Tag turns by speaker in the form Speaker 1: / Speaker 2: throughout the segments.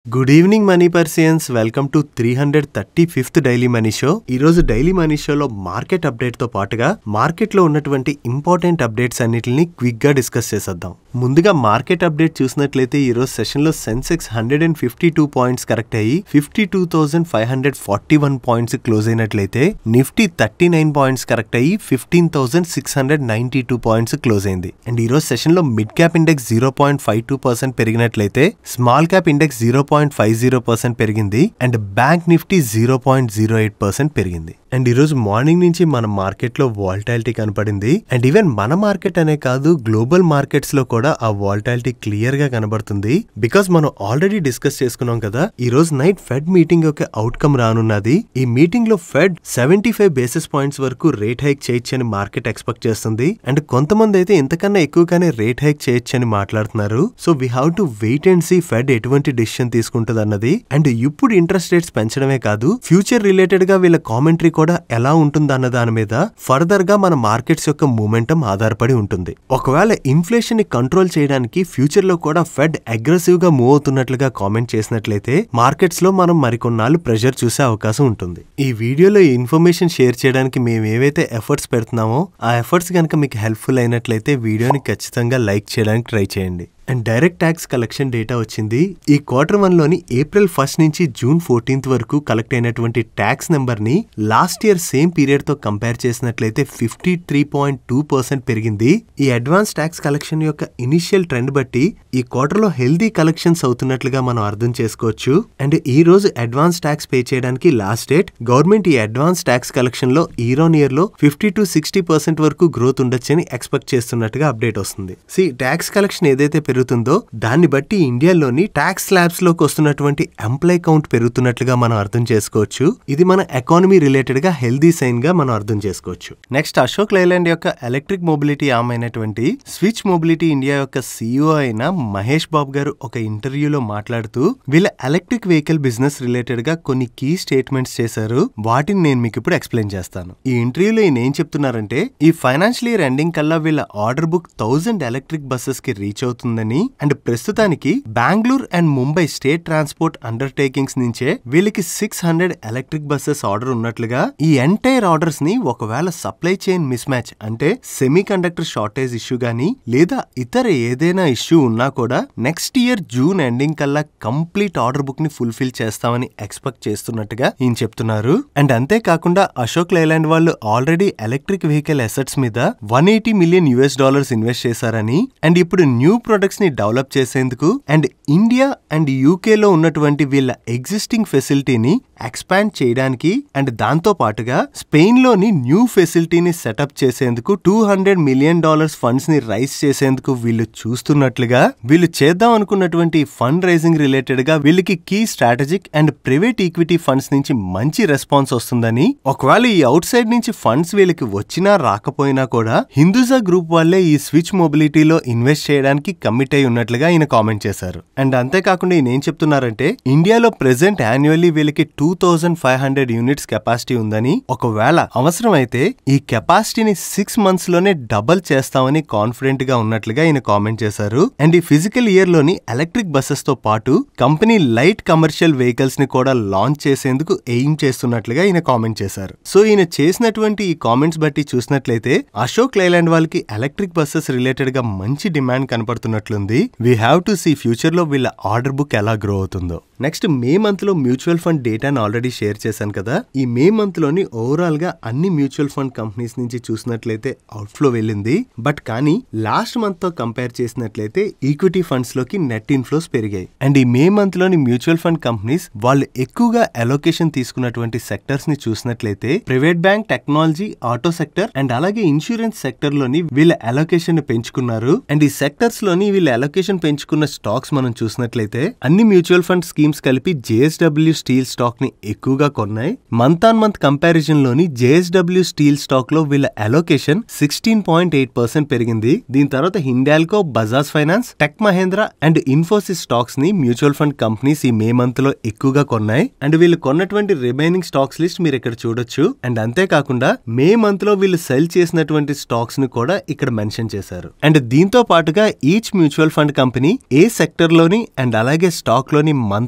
Speaker 1: good evening money పర్సియన్స్ welcome to three hundred thirty fifth daily money show ఈ రోజు daily money షోలో market update తో పాటుగా మార్కెట్ లో ఉన్నటువంటి ఇంపార్టెంట్ అప్డేట్స్ అన్నిటిని క్విక్ గా డిస్కస్ చేసేద్దాం ముందుగా మార్కెట్ అప్డేట్ చూసినట్లయితే ఈ రోజు సెషన్ లో Sensex hundred and fifty two points correct అయ్యి fifty two thousand five hundred forty one points close అయినట్లయితే Nifty thirty nine points correct అయ్యి fifteen thousand six hundred ninety two points close అయింది and ఈ రోజు session లో mid cap index zero point five two percent పెరిగినట్లయితే small cap index zero point five zero percent పెరిగింది and bank Nifty zero point zero eight percent పెరిగింది and ఈ రోజు morning నుంచి మన మార్కెట్ లో వాల్టాలిటీ కనపడింది అండ్ ఈవెన్ మన మార్కెట్ అనే కాదు గ్లోబల్ మార్కెట్స్ లో కూడా ఆ వాల్టాలిటీ క్లియర్ గా కనబడుతుంది బికాస్ మనం ఆల్రెడీ డిస్కస్ చేసుకున్నాం కదా ఈ రోజు నైట్ ఫెడ్ మీటింగ్ యొక్క అవుట్కమ్ రానున్నది ఈ మీటింగ్ లో Fed seventy five basis points వరకు రేట్ హైక్ చేయొచ్చని మార్కెట్ ఎక్స్పెక్ట్ చేస్తుంది అండ్ కొంతమంది అయితే ఇంతకన్నా ఎక్కువగానే రేట్ హైక్ చేయొచ్చని మాట్లాడుతున్నారు so we have to wait and see Fed ఎటువంటి డిసిషన్ తీసుకుంటుంది అన్నది అండ్ ఇప్పుడు ఇంట్రెస్ట్ రేట్స్ పెంచడమే కాదు ఫ్యూచర్ రిలేటెడ్ గా వీళ్ళ కామెంటరీ కూడా ఎలా ఉంటుంది అన్న దాని మీద ఫర్దర్ గా మన మార్కెట్స్ యొక్క మూమెంటం ఆధారపడి ఉంటుంది ఒకవేళ ఇన్ఫ్లేషన్ ని కంట్రోల్ చేయడానికి ఫ్యూచర్ లో కూడా ఫెడ్ అగ్రెసివ్ గా మూవ్ అవుతున్నట్లుగా కామెంట్ చేసినట్లయితే మార్కెట్స్ లో మనం మరికొన్నాళ్ళు ప్రెషర్ చూసే అవకాశం ఉంటుంది ఈ వీడియోలో ఈ ఇన్ఫర్మేషన్ షేర్ చేయడానికి మేము ఏవైతే ఎఫర్ట్స్ పెడుతున్నామో ఆ ఎఫర్ట్స్ కనుక మీకు హెల్ప్ఫుల్ అయినట్లయితే వీడియోని ఖచ్చితంగా లైక్ చేయడానికి ట్రై చేయండి and direct tax collection data వచ్చింది ఈ క్వార్టర్ వన్ లోని ఏప్రిల్ ఫస్ట్ నుంచి జూన్ ఫోర్టీన్త్ వరకు కలెక్ట్ అయినటువంటి ట్యాక్స్ నెంబర్ ని లాస్ట్ ఇయర్ సేమ్ పీరియడ్ తో కంపేర్ చేసినట్లయితే fifty three point two percent పెరిగింది ఈ అడ్వాన్స్ ట్యాక్స్ కలెక్షన్ యొక్క ఇనిషియల్ ట్రెండ్ బట్టి ఈ క్వార్టర్ లో హెల్దీ కలెక్షన్స్ అవుతున్నట్లుగా మనం అర్థం చేసుకోవచ్చు అండ్ ఈ రోజు అడ్వాన్స్ ట్యాక్స్ పే చేయడానికి లాస్ట్ డేట్ గవర్నమెంట్ ఈ అడ్వాన్స్ ట్యాక్స్ కలెక్షన్ లో ఇయర్ ఆన్ ఇయర్ లో ఫిఫ్టీ టు సిక్స్టీ పర్సెంట్ వరకు గ్రోత్ ఉండొచ్చని ఎక్స్పెక్ట్ చేస్తున్నట్టుగా అప్డేట్ వస్తుంది సి ట్యాక్స్ కలెక్షన్ ఏదైతే పెరుగుతుందో దాన్ని బట్టి ఇండియాలోని ట్యాక్స్ స్లాబ్స్ లోకి వస్తున్నటువంటి ఎంప్లాయ్ కౌంట్ పెరుగుతున్నట్లుగా మనం అర్థం చేసుకోవచ్చు ఇది మన ఎకానమీ రిలేటెడ్ గా హెల్దీ సైన్ గా మనం అర్థం చేసుకోవచ్చు నెక్స్ట్ అశోక్ లైలాండ్ యొక్క ఎలక్ట్రిక్ మొబిలిటీ ఆమ్ అయినటువంటి స్విచ్ మొబిలిటీ ఇండియా యొక్క సీఈఓ అయిన మహేష్ బాబు గారు ఒక ఇంటర్వ్యూలో మాట్లాడుతూ వీళ్ళ ఎలక్ట్రిక్ వెహికల్ బిజినెస్ రిలేటెడ్ గా కొన్ని కీ స్టేట్మెంట్స్ చేశారు వాటిని నేను మీకు ఇప్పుడు ఎక్స్ప్లెయిన్ చేస్తాను ఈ ఇంటర్వ్యూలో ఈయన ఏం చెప్తున్నారంటే ఈ ఫైనాన్షియల్ ఇయర్ ఎండింగ్ కల్లా వీళ్ళ order book thousand electric buses కి రీచ్ అవుతుందని అండ్ ప్రస్తుతానికి Bengaluru and Mumbai state transport undertakings నుంచే వీళ్ళకి six hundred electric buses order ఉన్నట్లుగా ఈ ఎంటైర్ ఆర్డర్స్ ని ఒకవేళ సప్లై చైన్ మిస్ మ్యాచ్ అంటే సెమీ కండక్టర్ షార్టేజ్ ఇష్యూ గానీ లేదా ఇతర ఏదైనా ఇష్యూ ఉన్నా కూడా నెక్స్ట్ ఇయర్ జూన్ ఎండింగ్ కల్లా కంప్లీట్ ఆర్డర్ బుక్ ని ఫుల్ఫిల్ చేస్తామని ఎక్స్పెక్ట్ చేస్తున్నట్టుగా ఈయన చెప్తున్నారు అండ్ అంతేకాకుండా అశోక్ లైలాండ్ వాళ్ళు ఆల్రెడీ ఎలక్ట్రిక్ వెహికల్ అసెట్స్ మీద one eighty million US dollars invest చేశారని అండ్ ఇప్పుడు న్యూ ప్రొడక్ట్స్ ని డెవలప్ చేసేందుకు అండ్ ఇండియా అండ్ యూకే లో ఉన్నటువంటి వీళ్ళ ఎగ్జిస్టింగ్ ఫెసిలిటీని ఎక్స్పాండ్ చేయడానికి అండ్ దాంతో పాటుగా స్పెయిన్ లోని న్యూ ఫెసిలిటీని సెటప్ చేసేందుకు two hundred million dollars funds ని రైజ్ చేసేందుకు వీళ్ళు చూస్తున్నట్లుగా వీళ్ళు చేద్దాం అనుకున్నటువంటి ఫండ్ రైజింగ్ రిలేటెడ్ గా వీళ్ళకి key strategic and private equity funds నుంచి మంచి రెస్పాన్స్ వస్తుందని ఒకవేళ ఈ అవుట్ సైడ్ నుంచి ఫండ్స్ వీళ్ళకి వచ్చినా రాకపోయినా కూడా హిందూజా గ్రూప్ వాళ్ళే ఈ స్విచ్ మొబిలిటీలో ఇన్వెస్ట్ చేయడానికి కమిట్ అయి ఉన్నట్లుగా ఈయన కామెంట్ చేశారు అండ్ అంతేకాకుండా ఈయన ఏం చెప్తున్నారంటే ఇండియాలో ప్రెసెంట్ యాన్యువల్లీ వీళ్ళకి two thousand five hundred units capacity ఉందని ఒకవేళ అవసరం అయితే ఈ కెపాసిటీని సిక్స్ మంత్స్ లోనే డబల్ చేస్తామని కాన్ఫిడెంట్ గా ఉన్నట్లుగా ఈయన కామెంట్ చేశారు అండ్ ఈ ఫిజికల్ ఇయర్ లోని ఎలక్ట్రిక్ బస్సెస్ తో పాటు కంపెనీ లైట్ కమర్షియల్ వెహికల్స్ ని కూడా లాంచ్ చేసేందుకు ఎయిమ్ చేస్తున్నట్లుగా ఈయన కామెంట్ చేశారు సో ఈయన చేసినటువంటి ఈ కామెంట్స్ బట్టి చూసినట్లయితే అశోక్ లైలాండ్ వాళ్ళకి ఎలక్ట్రిక్ బస్సెస్ రిలేటెడ్ గా మంచి డిమాండ్ కనపడుతున్నట్లుంది we have to see future లో వీళ్ళ ఆర్డర్ బుక్ ఎలా గ్రో అవుతుందో నెక్స్ట్ మే మంత్ లో మ్యూచువల్ ఫండ్ డేటాను ఆల్రెడీ షేర్ చేశాను కదా ఈ మే మంత్ లోని ఓవరాల్ గా అన్ని మ్యూచువల్ ఫండ్ కంపెనీస్ నుంచి చూసినట్లయితే అవుట్ఫ్లో వెళ్ళింది బట్ కానీ లాస్ట్ మంత్ తో కంపేర్ చేసినట్లయితే ఈక్విటీ ఫండ్స్ లోకి నెట్ ఇన్ఫ్లోస్ పెరిగాయి అండ్ ఈ మే మంత్ లోని మ్యూచువల్ ఫండ్ కంపెనీస్ వాళ్ళు ఎక్కువగా అలొకేషన్ తీసుకున్నటువంటి సెక్టర్స్ ని చూసినట్లయితే private bank technology auto sector and అలాగే ఇన్సూరెన్స్ సెక్టర్ లోని వీళ్ళ అలొకేషన్ ని పెంచుకున్నారు అండ్ ఈ సెక్టర్స్ లోని వీళ్ళ అలొకేషన్ పెంచుకున్న స్టాక్స్ మనం చూసినట్లయితే అన్ని మ్యూచువల్ ఫండ్ స్కీమ్స్ కలిపి జేఎస్డబ్ల్యూ స్టీల్ స్టాక్ ని ఎక్కువగా కొన్నాయి మంత్ ఆన్ మంత్ కంపారిజన్ లోని జేఎస్డబ్ల్యూ స్టీల్ స్టాక్ లో వీళ్ళ allocation sixteen point eight percent పెరిగింది దీని తర్వాత Hindalco Bajaj finance tech Mahindra and Infosys stocks ని మ్యూచువల్ ఫండ్ కంపెనీస్ ఈ మే మంత్ లో ఎక్కువగా కొన్నాయి అండ్ వీళ్ళు కొన్నటువంటి రిమైనింగ్ స్టాక్స్ లిస్ట్ మీరు ఇక్కడ చూడొచ్చు అండ్ అంతేకాకుండా మే మంత్ లో వీళ్ళు సెల్ చేసినటువంటి స్టాక్స్ ని కూడా ఇక్కడ మెన్షన్ చేశారు అండ్ దీంతో పాటుగా ఈచ్ మ్యూచువల్ ఫండ్ కంపెనీ ఏ సెక్టర్ లోని అండ్ అలాగే స్టాక్ లోని మంత్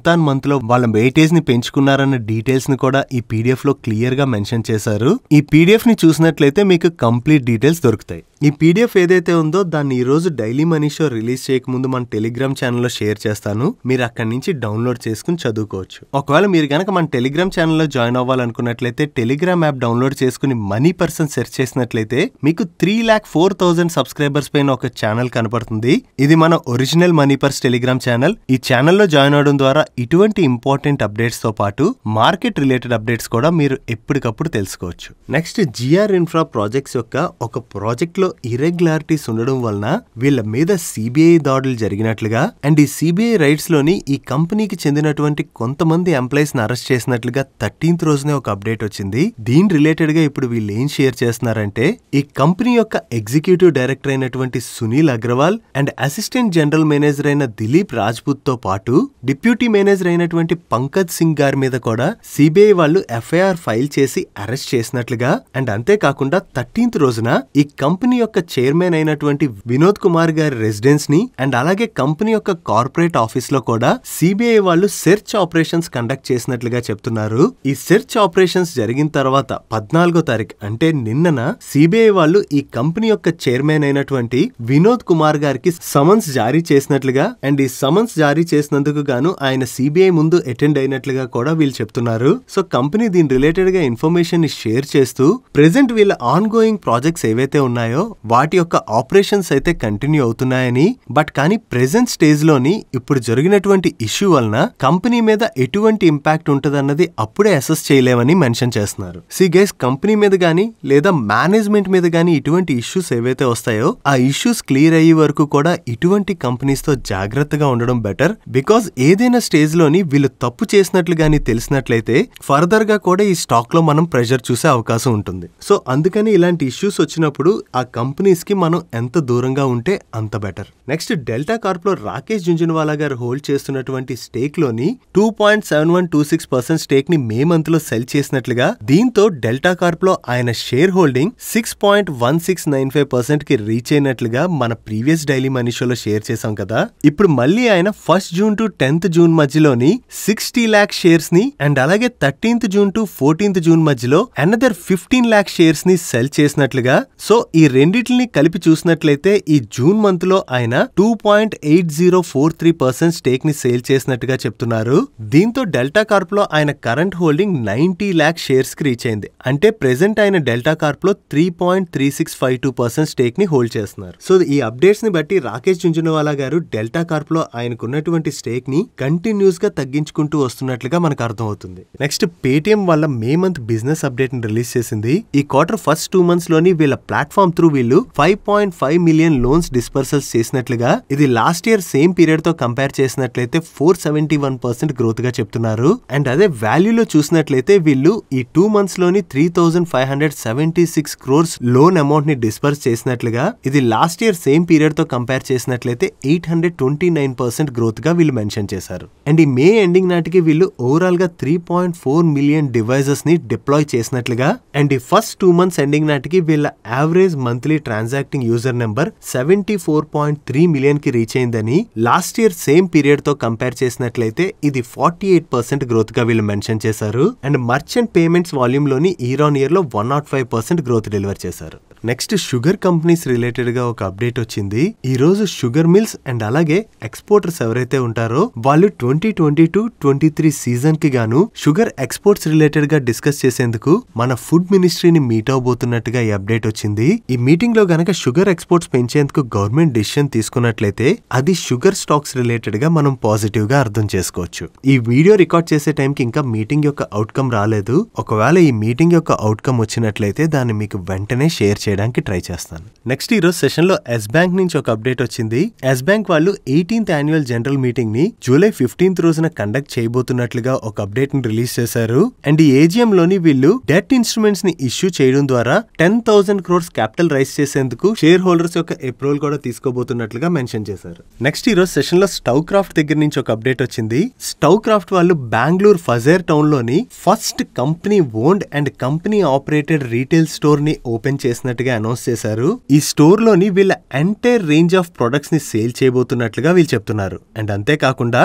Speaker 1: మంత్ ఆన్ మంత్ లో వాళ్ళ వెయిటేజ్ ని పెంచుకున్నారన్న డీటెయిల్స్ ని కూడా ఈ పీడిఎఫ్ లో క్లియర్ గా మెన్షన్ చేశారు ఈ పీడిఎఫ్ ని చూసినట్లయితే మీకు కంప్లీట్ డీటెయిల్స్ దొరుకుతాయి ఈ పీడిఎఫ్ ఏదైతే ఉందో దాన్ని ఈ రోజు డైలీ మనీ షో రిలీజ్ చేయకముందు మన టెలిగ్రామ్ ఛానల్లో షేర్ చేస్తాను మీరు అక్కడి నుంచి డౌన్లోడ్ చేసుకుని చదువుకోవచ్చు ఒకవేళ మీరు గనక మన టెలిగ్రామ్ ఛానల్లో జాయిన్ అవ్వాలనుకున్నట్లయితే టెలిగ్రామ్ యాప్ డౌన్లోడ్ చేసుకుని మనీ పర్సన్ సెర్చ్ చేసినట్లయితే మీకు three lakh four thousand subscribers పైన ఒక ఛానల్ కనపడుతుంది ఇది మన original money purse Telegram channel ఈ ఛానల్లో జాయిన్ అవడం ద్వారా ఇటువంటి ఇంపార్టెంట్ అప్డేట్స్ తో పాటు మార్కెట్ రిలేటెడ్ అప్డేట్స్ కూడా మీరు ఎప్పటికప్పుడు తెలుసుకోవచ్చు నెక్స్ట్ జిఆర్ ఇన్ఫ్రా ప్రాజెక్ట్స్ యొక్క ఒక ప్రాజెక్ట్ లో ఇరెగ్యులారిటీస్ ఉండడం వలన వీళ్ళ మీద సిబిఐ దాడులు జరిగినట్లుగా అండ్ ఈ సిబిఐ రైట్స్ లోని ఈ కంపెనీకి చెందినటువంటి కొంతమంది ఎంప్లాయీస్ ని అరెస్ట్ చేసినట్లుగా థర్టీన్త్ రోజునే ఒక అప్డేట్ వచ్చింది దీని రిలేటెడ్ గా ఇప్పుడు వీళ్ళు ఏం షేర్ చేస్తున్నారంటే ఈ కంపెనీ యొక్క ఎగ్జిక్యూటివ్ డైరెక్టర్ అయినటువంటి Sunil Agrawal and assistant general manager అయిన దిలీప్ రాజ్పుత్ తో పాటు డిప్యూటీ మేనేజర్ అయినటువంటి పంకజ్ సింగ్ గారి మీద కూడా సిబిఐ వాళ్ళు ఎఫ్ఐఆర్ ఫైల్ చేసి అరెస్ట్ చేసినట్లుగా అండ్ అంతేకాకుండా థర్టీన్త్ రోజున ఈ కంపెనీ యొక్క చైర్మన్ అయినటువంటి వినోద్ కుమార్ గారి రెసిడెన్స్ ని అండ్ అలాగే కంపెనీ యొక్క కార్పొరేట్ ఆఫీస్ లో కూడా సిబిఐ వాళ్ళు సెర్చ్ ఆపరేషన్స్ కండక్ట్ చేసినట్లుగా చెప్తున్నారు ఈ సెర్చ్ ఆపరేషన్స్ జరిగిన తర్వాత పద్నాలుగో తారీఖు అంటే నిన్నన సిబిఐ వాళ్ళు ఈ కంపెనీ యొక్క చైర్మన్ అయినటువంటి వినోద్ కుమార్ గారికి సమన్స్ జారీ చేసినట్లుగా అండ్ ఈ సమన్స్ జారీ చేసినందుకు గాను ఆయన సిబిఐ ముందు అటెండ్ అయినట్లుగా కూడా వీళ్ళు చెప్తున్నారు సో కంపెనీ దీని రిలేటెడ్ గా ఇన్ఫర్మేషన్ ని షేర్ చేస్తూ ప్రెసెంట్ వీళ్ళ ఆన్ గోయింగ్ ప్రాజెక్ట్స్ ఏవైతే ఉన్నాయో వాటి యొక్క ఆపరేషన్స్ అయితే కంటిన్యూ అవుతున్నాయని బట్ కానీ ప్రెసెంట్ స్టేజ్ లోని ఇప్పుడు జరిగినటువంటి ఇష్యూ వలన కంపెనీ మీద ఎటువంటి ఇంపాక్ట్ ఉంటదన్నది అప్పుడే అసెస్ చేయలేమని మెన్షన్ చేస్తున్నారు సి గైస్ కంపెనీ మీద గానీ లేదా మేనేజ్మెంట్ మీద గానీ ఇటువంటి ఇష్యూస్ ఏవైతే వస్తాయో ఆ ఇష్యూస్ క్లియర్ అయ్యే వరకు కూడా ఇటువంటి కంపెనీస్ తో జాగ్రత్తగా ఉండడం బెటర్ బికాస్ ఏదైనా స్టేజ్ లోని వీళ్ళు తప్పు చేసినట్లు గానీ తెలిసినట్లయితే ఫర్దర్ గా కూడా ఈ స్టాక్ లో మనం ప్రెషర్ చూసే అవకాశం ఉంటుంది సో అందుకని ఇలాంటి ఇష్యూస్ వచ్చినప్పుడు ఆ కంపెనీస్ కి మనం ఎంత దూరంగా ఉంటే అంత బెటర్ నెక్స్ట్ డెల్టా కార్ప్ లో రాకేష్ జుంజునవాలా గారు హోల్డ్ చేస్తున్నటువంటి స్టేక్ లోని two point seven one two six percent stake ని మే మంత్ లో సెల్ చేసినట్లుగా దీంతో డెల్టా కార్ప్ లో ఆయన shareholding six point one six nine five percent కి రీచ్ అయినట్లుగా మన ప్రీవియస్ డైలీ మనీ షోలో షేర్ చేశాం కదా ఇప్పుడు మళ్ళీ ఆయన first June to tenth June మధ్యలోని సిక్స్టీ ల్యాక్ షేర్స్ ని అండ్ అలాగే thirteenth June to fourteenth June మధ్యలో అనదర్ ఫిఫ్టీన్ ల్యాక్ షేర్స్ ని సెల్ చేసినట్లుగా సో ఈ రెండింటిని కలిపి చూసినట్లయితే ఈ జూన్ మంత్ లో ఆయన two point eight zero four three percent stake ని సేల్ చేసినట్టుగా చెప్తున్నారు దీంతో డెల్టా కార్ప్ లో ఆయన current holding ninety lakh shares కి రీచ్ అయింది అంటే ప్రెసెంట్ ఆయన డెల్టా కార్ప్ లో three point three six five two percent stake ని హోల్డ్ చేస్తున్నారు సో ఈ అప్డేట్స్ ని బట్టి రాకేష్ జుంజునవాలా గారు డెల్టా కార్ప్ లో ఆయనకున్నటువంటి స్టేక్ ని కంటిన్యూస్ గా తగ్గించుకుంటూ వస్తున్నట్లుగా మనకు అర్థమవుతుంది నెక్స్ట్ పేటిఎం వాళ్ళ మే మంత్ బిజినెస్ అప్డేట్ ని రిలీజ్ చేసింది ఈ క్వార్టర్ ఫస్ట్ టూ మంత్స్ లోని వీళ్ళ ప్లాట్ఫామ్ త్రూ వీళ్ళు five point five million loans disbursals చేసినట్లుగా ఇది లాస్ట్ ఇయర్ సేమ్ పీరియడ్ తో కంపేర్ చేసినట్లయితే four seventy one percent growth గా చెప్తున్నారు అండ్ అదే వాల్యూలో చూసినట్లయితే వీళ్ళు ఈ టూ మంత్స్ లోని three thousand five hundred seventy six crores loan amount ని డిస్పర్స్ చేసినట్లుగా ఇది లాస్ట్ ఇయర్ సేమ్ పీరియడ్ తో కంపేర్ చేసినట్లయితే eight hundred twenty nine percent growth గా వీళ్ళు మెన్షన్ చేశారు అండ్ ఈ మే ఎండింగ్ నాటికి వీళ్ళు ఓవరాల్ గా three point four million devices ని డిప్లాయ్ చేసినట్లుగా అండ్ ఈ ఫస్ట్ టూ మంత్స్ ఎండింగ్ నాటికి వీళ్ళ average monthly transacting user number seventy four point three million కి రీచ్ అయిందని లాస్ట్ ఇయర్ సేమ్ పీరియడ్ తో కంపేర్ చేసినట్లయితే ఇది ఫార్టీ ఎయిట్ పర్సెంట్ గ్రోత్ గా వీళ్ళు మెన్షన్ చేశారు అండ్ మర్చెంట్ పేమెంట్స్ వాల్యూమ్ లోని ఇయర్ ఆన్ ఇయర్ లో one nought five percent growth deliver చేశారు నెక్స్ట్ షుగర్ కంపెనీస్ రిలేటెడ్ గా ఒక అప్డేట్ వచ్చింది ఈ రోజు షుగర్ మిల్స్ అండ్ అలాగే ఎక్స్పోర్టర్స్ ఎవరైతే ఉంటారో వాళ్ళు twenty twenty two twenty three season కి గాను షుగర్ ఎక్స్పోర్ట్స్ రిలేటెడ్ గా డిస్కస్ చేసేందుకు మన ఫుడ్ మినిస్ట్రీని మీట్ అవబోతున్నట్టుగా ఈ అప్డేట్ వచ్చింది ఈ మీటింగ్ లో గనక షుగర్ ఎక్స్పోర్ట్స్ పెంచేందుకు గవర్నమెంట్ డిసిషన్ తీసుకున్నట్లయితే అది షుగర్ స్టాక్స్ రిలేటెడ్ గా మనం పాజిటివ్ గా అర్థం చేసుకోవచ్చు ఈ వీడియో రికార్డ్ చేసే టైంకి ఇంకా మీటింగ్ యొక్క అవుట్కమ్ రాలేదు ఒకవేళ ఈ మీటింగ్ యొక్క అవుట్కమ్ వచ్చినట్లయితే దాన్ని మీకు వెంటనే షేర్ చేయడానికి ట్రై చేస్తాను నెక్స్ట్ ఈ రోజు సెషన్ లో ఎస్ బ్యాంక్ నుంచి ఒక అప్డేట్ వచ్చింది ఎస్ బ్యాంక్ వాళ్ళు ఎయిటీన్త్ యాన్యువల్ జనరల్ మీటింగ్ ని జూలై ఫిఫ్టీన్త్ రోజున కండక్ట్ చేయబోతున్నట్లుగా ఒక అప్డేట్ ని రిలీజ్ చేశారు అండ్ ఈ ఏజిఎం లోని వీళ్ళు డెట్ ఇన్స్ట్రుమెంట్స్ ని ఇష్యూ చేయడం ద్వారా ten thousand crores capital raise చేసేందుకు షేర్ హోల్డర్స్ యొక్క అప్రూవల్ కూడా తీసుకోబోతున్నట్లుగా మెన్షన్ చేశారు నెక్స్ట్ ఈ రోజు సెషన్ లో స్టవ్ క్రాఫ్ట్ దగ్గర నుంచి ఒక అప్డేట్ వచ్చింది స్టవ్ క్రాఫ్ట్ వాళ్ళు బెంగళూరు ఫజేర్ టౌన్ లోని first company owned and company operated retail store ని ఓపెన్ చేసినట్టుగా అనౌన్స్ చేశారు ఈ స్టోర్ లోని వీళ్ళ ఎంటైర్ రేంజ్ ఆఫ్ ప్రొడక్ట్స్ ని సేల్ చేయబోతున్నట్లుగా వీళ్ళు చెప్తున్నారు అండ్ అంతేకాకుండా next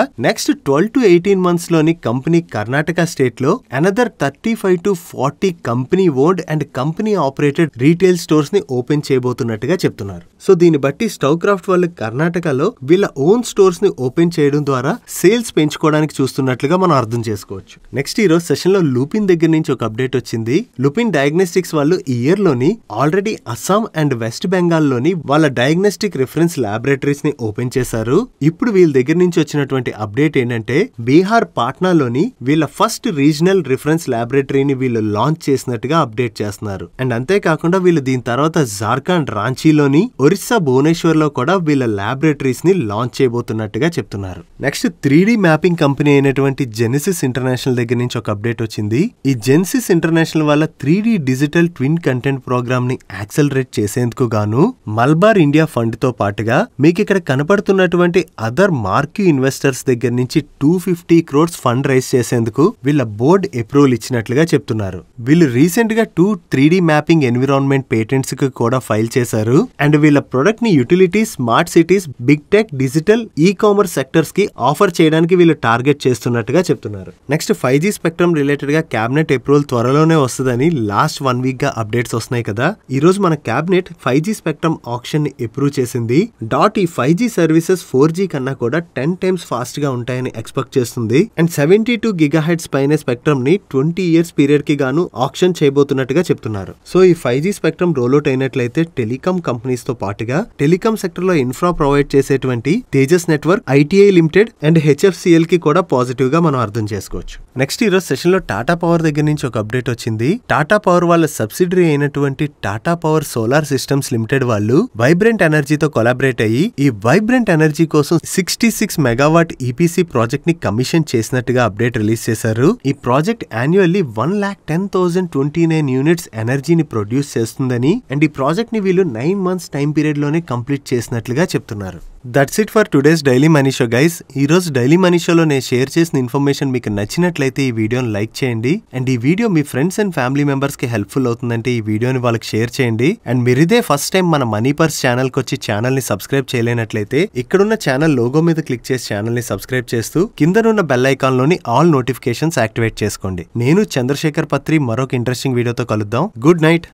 Speaker 1: next twelve to eighteen months లోని కంపెనీ కర్ణాటక స్టేట్ లో another thirty five to forty company owned and company operated retail stores ని ఓపెన్ చేయబోతున్నట్టుగా చెప్తున్నారు సో దీన్ని బట్టి స్టవ్ క్రాఫ్ట్ వాళ్ళు కర్ణాటకలో వీళ్ళ ఓన్ స్టోర్స్ ని ఓపెన్ చేయడం ద్వారా సేల్స్ పెంచుకోవడానికి చూస్తున్నట్లుగా మనం అర్థం చేసుకోవచ్చు నెక్స్ట్ ఈ రోజు సెషన్ లో లూపిన్ దగ్గర నుంచి ఒక అప్డేట్ వచ్చింది లుపిన్ డయాగ్నోస్టిక్స్ వాళ్ళు ఈ ఇయర్ లోని ఆల్రెడీ అస్సాం అండ్ వెస్ట్ బెంగాల్ లోని వాళ్ళ డయాగ్నోస్టిక్ రిఫరెన్స్ ల్యాబొరేటరీస్ ని ఓపెన్ చేశారు ఇప్పుడు వీళ్ళ దగ్గర నుంచి వచ్చినటువంటి అప్డేట్ ఏంటంటే బీహార్ పాట్నాలోని వీళ్ళ ఫస్ట్ రీజనల్ రిఫరెన్స్ ల్యాబొరేటరీని వీళ్ళు లాంచ్ చేసినట్టుగా అప్డేట్ చేస్తున్నారు అండ్ అంతేకాకుండా వీళ్ళు దీని తర్వాత జార్ఖండ్ రాంచీలోని ఒరిస్సా భువనేశ్వర్ లో కూడా వీళ్ళ ల్యాబొరేటరీస్ ని లాంచ్ చేయబోతున్నట్టుగా చెప్తున్నారు నెక్స్ట్ త్రీ మ్యాపింగ్ కంపెనీ అయినటువంటి జెనిసిస్ ఇంటర్నేషనల్ దగ్గర నుంచి ఒక అప్డేట్ వచ్చింది ఈ జెన్సిస్ ఇంటర్నేషనల్ వాళ్ళ three digital twin content program ని యాక్సలరేట్ చేసేందుకు గాను మల్బార్ ఇండియా ఫండ్ తో పాటుగా మీకు ఇక్కడ కనపడుతున్నటువంటి అదర్ మార్క్యూ ఇన్వెస్టర్స్ దగ్గర నుంచి two fifty crores fund raise చేసేందుకు వీళ్ళ బోర్డ్ అప్రూవల్ ఇచ్చినట్లుగా చెప్తున్నారు వీళ్ళు రీసెంట్ గా two three mapping environment patents కి కూడా ఫైల్ చేశారు అండ్ వీళ్ళ ప్రొడక్ట్ ని utility smart cities big tech digital e commerce sectors కి ఆఫర్ చేయడానికి వీళ్ళు టార్గెట్ చేస్తున్నట్టుగా చెప్తున్నారు next five G spectrum related గా క్యాబినెట్ అప్రూవల్ త్వరలోనే వస్తుందని లాస్ట్ వన్ వీక్ గా అప్డేట్స్ వస్తున్నాయి కదా ఈ రోజు మన cabinet five G spectrum auction ని అప్రూవ్ చేసింది డాట్ ఈ five G services four G కన్నా కూడా టెన్ టైమ్స్ ఫాస్ట్ గా ఉంటాయని ఎక్స్పెక్ట్ చేస్తుంది and seventy two gigahertz పైన స్పెక్ట్రమ్ ని ట్వంటీ ఇయర్స్ పీరియడ్ కి గాను ఆప్షన్ చేయబోతున్నట్టుగా చెప్తున్నారు సో ఈ ఫైవ్ జీ స్పెక్ట్రమ్ రోల్అవుట్ అయినట్లయితే టెలికాం కంపెనీస్ తో పాటుగా టెలికాం సెక్టర్ లో ఇన్ఫ్రా ప్రొవైడ్ చేసేటువంటి Tejas network ITI limited and HFCL కి కూడా పాజిటివ్ గా మనం అర్థం చేసుకోవచ్చు నెక్స్ట్ ఈరోజు సెషన్ లో టాటా పవర్ దగ్గర నుంచి ఒక అప్డేట్ వచ్చింది టాటా పవర్ వాళ్ళ సబ్సిడరీ అయినటువంటి Tata Power Solar Systems Limited వాళ్ళు వైబ్రెంట్ ఎనర్జీతో కొలాబరేట్ అయ్యి ఈ వైబ్రెంట్ ఎనర్జీ కోసం sixty six megawatt EPC project ని కమిషన్ చేసినట్టుగా అప్డేట్ రిలీజ్ చేశారు ఈ project annually one lakh ten thousand twenty nine units ఎనర్జీని ప్రొడ్యూస్ చేస్తుందని అండ్ ఈ ప్రాజెక్ట్ ని వీళ్ళు నైన్ మంత్స్ టైం పీరియడ్ లోనే కంప్లీట్ చేసినట్లుగా చెప్తున్నారు that's it for today's daily money show guys ఈ రోజు డైలీ మనీ షోలో నేను షేర్ చేసిన ఇన్ఫర్మేషన్ మీకు నచ్చినట్లయితే ఈ వీడియోని లైక్ చేయండి అండ్ ఈ వీడియో మీ ఫ్రెండ్స్ అండ్ ఫ్యామిలీ మెంబర్స్ కి హెల్ప్ఫుల్ అవుతుందంటే ఈ వీడియోని వాళ్ళకి షేర్ చేయండి అండ్ మీరు ఇదే ఫస్ట్ టైం మన మనీ పర్స్ ఛానల్ కి వచ్చి ఛానల్ ని సబ్స్క్రైబ్ చేయలేనట్లయితే ఇక్కడున్న ఛానల్ లోగో మీద క్లిక్ చేసి ఛానల్ ని సబ్స్క్రైబ్ చేస్తూ కిందనున్న బెల్ ఐకాన్ లోని ఆల్ నోటిఫికేషన్స్ యాక్టివేట్ చేసుకోండి నేను చంద్రశేఖర్ పత్రి మరొక ఇంట్రెస్టింగ్ వీడియోతో కలుద్దాం గుడ్ నైట్